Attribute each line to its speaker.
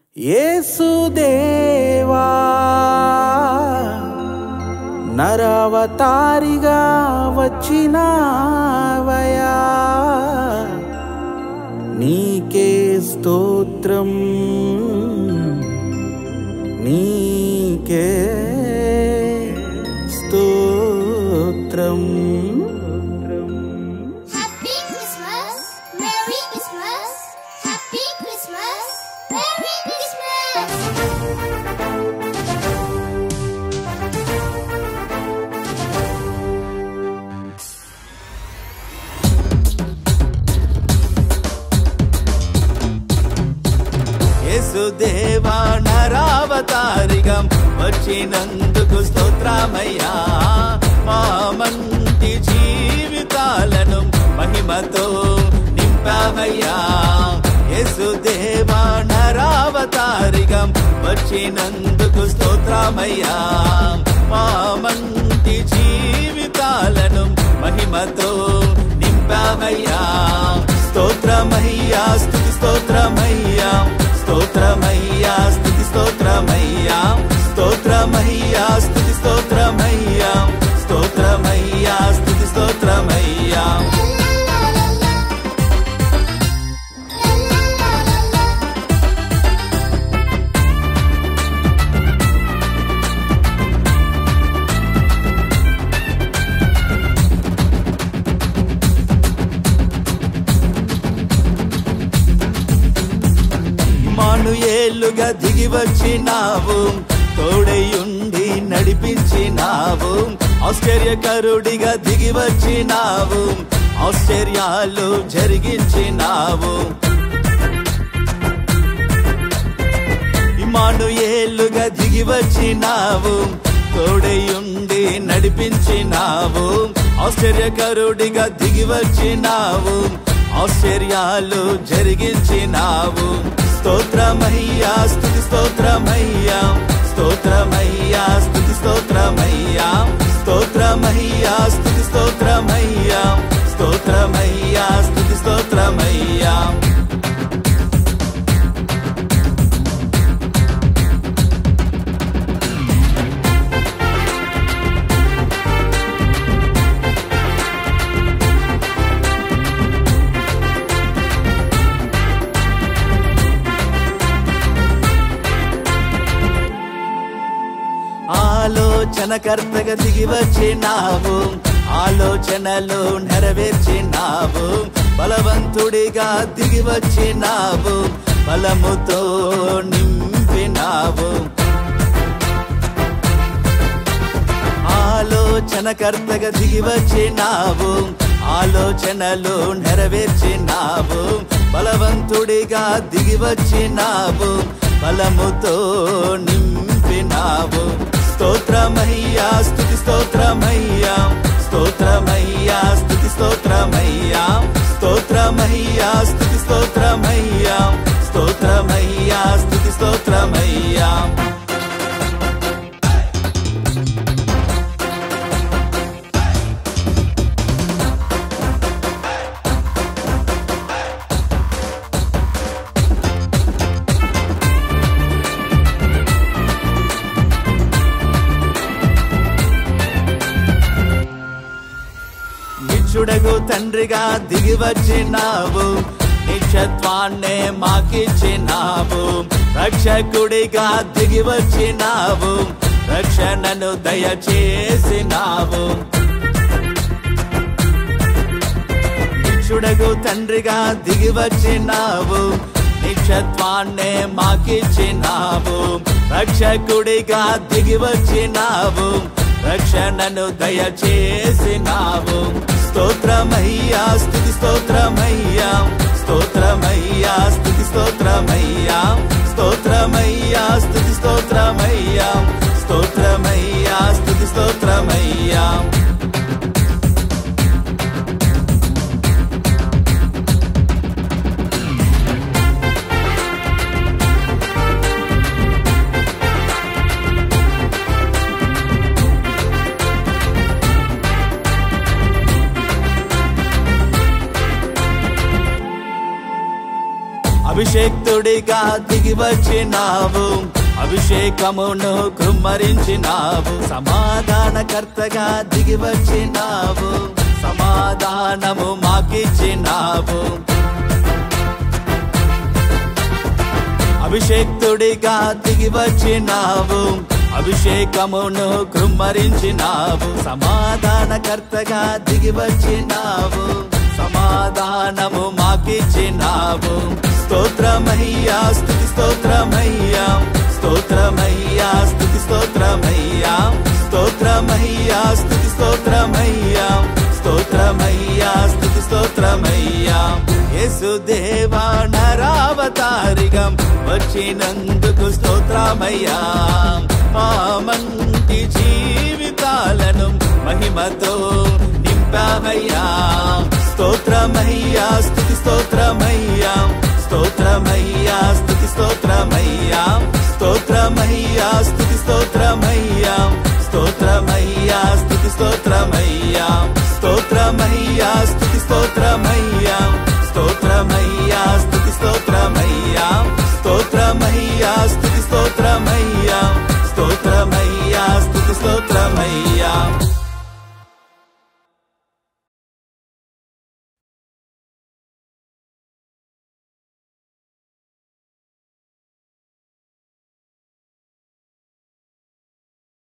Speaker 1: యేసుదేవా నరవతారిగా వచ్చినావయా నీకే స్తోత్రం నీకే స్తోత్రం
Speaker 2: Happy Christmas, Merry Christmas, Happy Christmas, Merry Christmas.
Speaker 3: యేసుదేవా నరావతారిగం వచ్చినందుకు స్తోత్రమయ్యా మా మంటి జీవితాలను మహిమతో నింపావయ్యా యేసుదేవా నరావతారిగం వచ్చినందుకు స్తోత్రమయ్యా మా మంటి జీవితాలను మహిమతో నింపావయ్యా స్తోత్రమయ్యా స్తుతి స్తోత్రమయ్యా స్తోత్రమయ్యా స్తుతి స్తోత్రమయ్యా స్తోత్రమయ్యా స్తుతి స్తోత్రమయ్యా స్తోత్రమయ్యా స్తుతి స్తోత్రమయ్యా మానుయేలుగా దిగి వచ్చినావు తోడయుండి నడిపించినావు ఆశ్చర్యకరుడిగా దిగి వచ్చినావు ఆశ్చర్యాలు జరిగించినావు ఇమానుయేలుగా దిగి వచ్చినావు తోడయుండి నడిపించినావు ఆశ్చర్యకరుడిగా దిగి వచ్చినావు ఆశ్చర్యాలు జరిగించినావు స్తోత్రమయ్యా స్తుతి స్తోత్రమయ్యా స్తోత్రమయ్యా స్తుతి స్తోత్రమయ్యా స్తోత్రమయ్యా స్తుతి స్తోత్రమయ్యా స్తోత్రమయ్యా స్తుతి స్తోత్రమయ్యా ఆలోచనకర్తగా దిగి వచ్చినావు ఆలోచనలు నెరవేర్చినావు బలవంతుడిగా దిగి వచ్చినావు బలముతో నింపినావు ఆలోచనకర్తగా దిగి వచ్చినావు ఆలోచనలు నెరవేర్చినావు బలవంతుడిగా దిగి వచ్చినావు బలముతో నింపినావు స్తోత్రమయ్యా స్తుతి స్తోత్రమయ్యా స్తోత్రమయ్యా స్తుతి స్తోత్రమయ్యా స్తోత్రమయ్యా స్తుతి స్తోత్రమయ్యా స్తోత్రమయ్యా స్తుతి స్తోత్రమయ్యా నిచ్చుడగు తండ్రిగా దిగి వచ్చినావు నిత్యత్వాన్నే మాకిచ్చినావు రక్షకుడిగా దిగి వచ్చినావు రక్షణను దయచేసినావు నిచ్చుడగు తండ్రిగా దిగి వచ్చినావు నిత్యత్వాన్నే మాకిచ్చినావు రక్షకుడిగా దిగి వచ్చినావు రక్షణను దయచేసినావు స్తోత్రమయ్యా స్తుతి స్తోత్రమయ్యా స్తోత్రమయ్యా స్తుతి స్తోత్రమయ్యా స్తోత్రమయ్యా స్తుతి స్తోత్రమయ్యా స్తోత్రమయ్యా స్తుతి స్తోత్రమయ్యా అభిషేక అభిషేక్తుడిగా దిగి వచ్చినావు అభిషేకమును కృమ్మరించినావు సమాధానకర్తగా దిగి వచ్చినావు సమాధానము మాకిచ్చినావు అభిషేక్తుడిగా దిగి వచ్చినావు అభిషేకమును కృమ్మరించినావు సమాధానకర్తగా దిగి వచ్చినావు సమాధానము మాకిచ్చినావు స్తోత్రమయ్యా స్థుతి స్తోత్రమయ్యా స్తోత్రమయ్యా స్థుతి స్తోత్రమయ్యా స్తోత్రమయ్యా స్థుతి స్తోత్రమయ్యా స్తోత్రమయ్యా స్థుతి స్తోత్రమయ్యా యేసుదేవా నరావతారిగం వచ్చినందుకు స్తోత్రమయ్యా మా మంటి జీవితాలను మహిమతో నింపావయ్యా స్తోత్రమయ్యా స్థుతి స్తోత్రమయ్యా స్తోత్రమయ్యా స్థుతి స్తోత్ర